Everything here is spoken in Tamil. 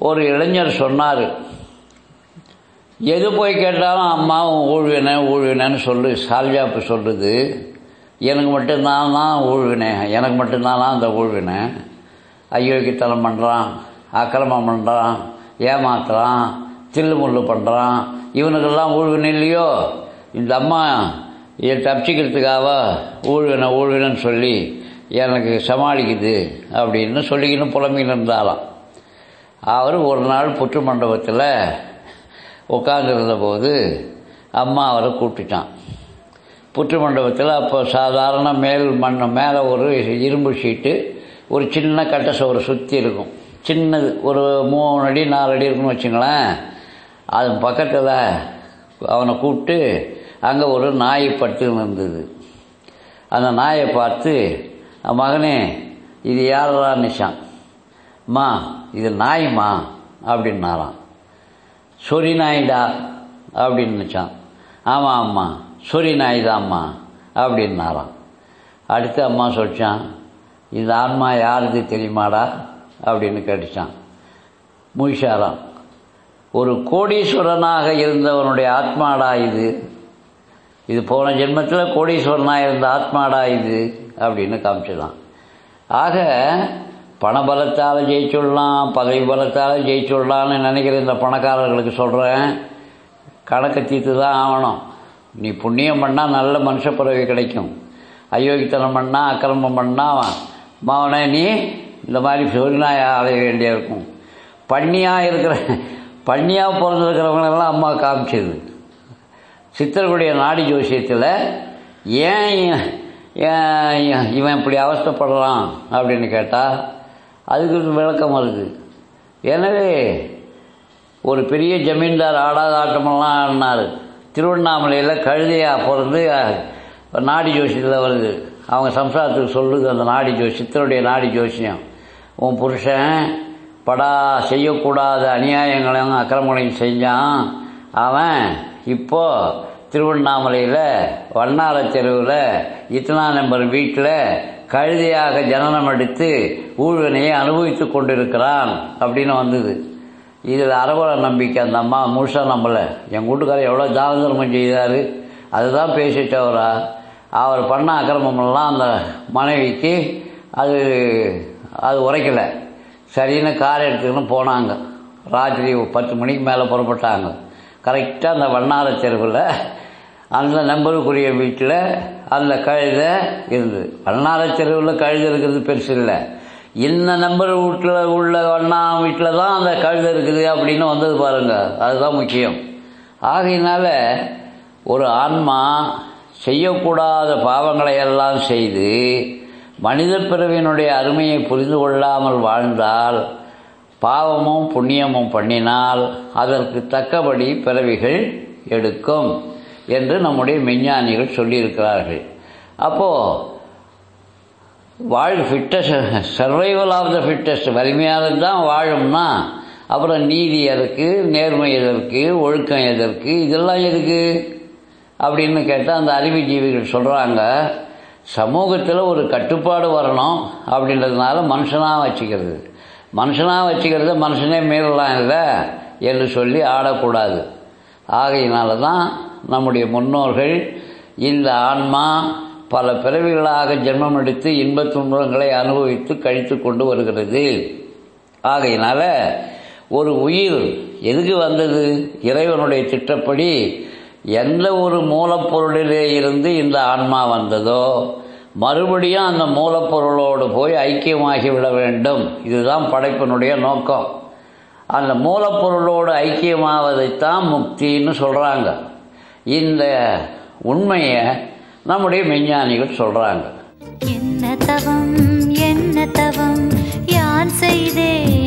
ஒரு இளைஞர் சொன்னார் எது போய் கேட்டாலும் அம்மாவும் ஊழ்வினேன் ஊழ்வினேன்னு சொல்லு சால்ஜாப்பு சொல்லுது எனக்கு மட்டும்தான் தான் ஊழ்வினேன் எனக்கு மட்டும்தான் அந்த ஊழ்வினேன் அயோக்கியத்தனம் பண்ணுறான் அக்கிரமம் பண்ணுறான் ஏமாத்துறான் தில்லு முள்ளு பண்ணுறான் இவனுக்கெல்லாம் ஊழ்வினை இல்லையோ இந்த அம்மா இதை தப்பிச்சிக்கிறதுக்காக ஊழ்வினை ஊழ்வினன்னு சொல்லி எனக்கு சமாளிக்குது அப்படின்னு சொல்லிக்கின்னு புலம்பின்னு இருந்தாலாம் அவர் ஒரு நாள் புற்று மண்டபத்தில் உட்காந்துருந்த போது அம்மா அவரை கூப்பிட்டுட்டான் புற்று மண்டபத்தில் அப்போ சாதாரண மேல் மண் மேலே ஒரு இரும்பு ஷீட்டு ஒரு சின்ன கட்டை சோறு சுற்றி இருக்கும் சின்னது ஒரு மூணு அடி நாலு அடி இருக்குன்னு வச்சுங்களேன் அது பக்கத்தில் அவனை கூப்பிட்டு அங்கே ஒரு நாய் பட்டு இருந்தது அந்த நாயை பார்த்து மகனே இது யாரா நிஷான் அம்மா இது நாய்மா அப்படின்னாராம் சொறி நாய்டா அப்படின்னு நினச்சான் ஆமாம் அம்மா சொறி நாய் தான்ம்மா அப்படின்னாராம் அடுத்து அம்மா சொல்லிச்சான் இந்த ஆன்மா யாருது தெரியுமாடா அப்படின்னு கேட்டுச்சான் முழிச்சாராம் ஒரு கோடீஸ்வரனாக இருந்தவனுடைய ஆத்மாடா இது இது போன ஜென்மத்தில் கோடீஸ்வரனாக இருந்த ஆத்மாடா இது அப்படின்னு காமிச்சிடலாம் ஆக பணபலத்தால் ஜெயிச்சுடலாம் பதவி பலத்தால் ஜெயிச்சுடலான்னு நினைக்கிற இந்த பணக்காரர்களுக்கு சொல்கிறேன் கணக்கை தீர்த்து தான் ஆகணும் நீ புண்ணியம் பண்ணால் நல்ல மனுஷ பிறவி கிடைக்கும் அயோக்கித்தனம் பண்ணால் அக்கிரமம் பண்ணால் மாவனே நீ இந்த மாதிரி சொரிநாய அலைய வேண்டிய இருக்கும் பண்ணியாக இருக்கிற பண்ணியாக பிறந்திருக்கிறவங்களெல்லாம் அம்மா காமிச்சது சித்தர்களுடைய நாடி ஜோசியத்தில் ஏன் ஏன் இவன் இப்படி அவஸ்தைப்படுறான் அப்படின்னு கேட்டால் அதுக்கு ஒரு விளக்கம் வருது எனவே ஒரு பெரிய ஜமீன்தார் ஆடாத ஆட்டமெல்லாம் ஆடினார் திருவண்ணாமலையில் கழுதையாக பிறந்து நாடி ஜோசியத்தில் வருது அவங்க சம்சாரத்துக்கு சொல்லுது அந்த நாடி ஜோசி சித்தருடைய நாடி ஜோசியம் உன் புருஷன் படா செய்யக்கூடாத அநியாயங்களையும் அக்கிரமங்களையும் செஞ்சான் அவன் இப்போ திருவண்ணாமலையில் வண்ணார தெருவில் இத்தனா நம்பர் வீட்டில் கழுதையாக ஜனனம் எடுத்து ஊழ்வினையை அனுபவித்து கொண்டிருக்கிறான் அப்படின்னு வந்தது இதில் அறகுற நம்பிக்கை அந்த அம்மா முழுசாக நம்பலை எங்கள் வீட்டுக்காரர் எவ்வளோ தான தர்மம் செய்தார் அதுதான் பேசிட்டவரா அவர் பண்ண அக்கிரமமெல்லாம் அந்த மனைவிக்கு அது அது உரைக்கலை சரின்னு கார் எடுத்துக்கின்னு போனாங்க ராத்திரி பத்து மணிக்கு மேலே புறப்பட்டாங்க கரெக்டாக அந்த வண்ணார தெருவில் அந்த நம்பருக்குரிய வீட்டில் அந்த கழுதை இருந்தது வண்ணார தெருவில் கழுதை இருக்கிறது பெருசு இல்லை இந்த நம்பர் வீட்டில் உள்ள வண்ணா வீட்டில் தான் அந்த கழுதை இருக்குது அப்படின்னு வந்தது பாருங்கள் அதுதான் முக்கியம் ஆகையினால ஒரு ஆன்மா செய்யக்கூடாத பாவங்களை எல்லாம் செய்து மனித பிறவியினுடைய அருமையை புரிந்து கொள்ளாமல் வாழ்ந்தால் பாவமும் புண்ணியமும் பண்ணினால் அதற்கு தக்கபடி பிறவிகள் எடுக்கும் என்று நம்முடைய விஞ்ஞானிகள் சொல்லியிருக்கிறார்கள் அப்போது வாழ் fittest survival of the fittest வலிமையானது தான் வாழும்னா அப்புறம் நீதி எதற்கு நேர்மை எதற்கு ஒழுக்கம் எதற்கு இதெல்லாம் எதுக்கு அப்படின்னு கேட்டால் அந்த அறிவுஜீவிகள் சொல்கிறாங்க சமூகத்தில் ஒரு கட்டுப்பாடு வரணும் அப்படின்றதுனால மனுஷனாக வச்சுக்கிறது மனுஷனாக வச்சுக்கிறத மனுஷனே மீறலாம் இல்லை என்று சொல்லி ஆடக்கூடாது ஆகையினால தான் நம்முடைய முன்னோர்கள் இந்த ஆன்மா பல பிறவிகளாக ஜென்மம் எடுத்து இன்பத் துன்பங்களை அனுபவித்து கழித்து கொண்டு வருகிறது ஆகையினால ஒரு உயிர் எதுக்கு வந்தது இறைவனுடைய திட்டப்படி எந்த ஒரு மூலப்பொருளிலே இருந்து இந்த ஆன்மா வந்ததோ மறுபடியும் அந்த மூலப்பொருளோடு போய் ஐக்கியமாகி விட வேண்டும் இதுதான் படைப்பினுடைய நோக்கம் அந்த மூலப்பொருளோடு ஐக்கியமாவதைத்தான் முக்தின்னு சொல்கிறாங்க இந்த உண்மையை நம்முடைய விஞ்ஞானிகள் சொல்கிறாங்க என்ன தவம் என்ன தவம் யான் செய்தேன்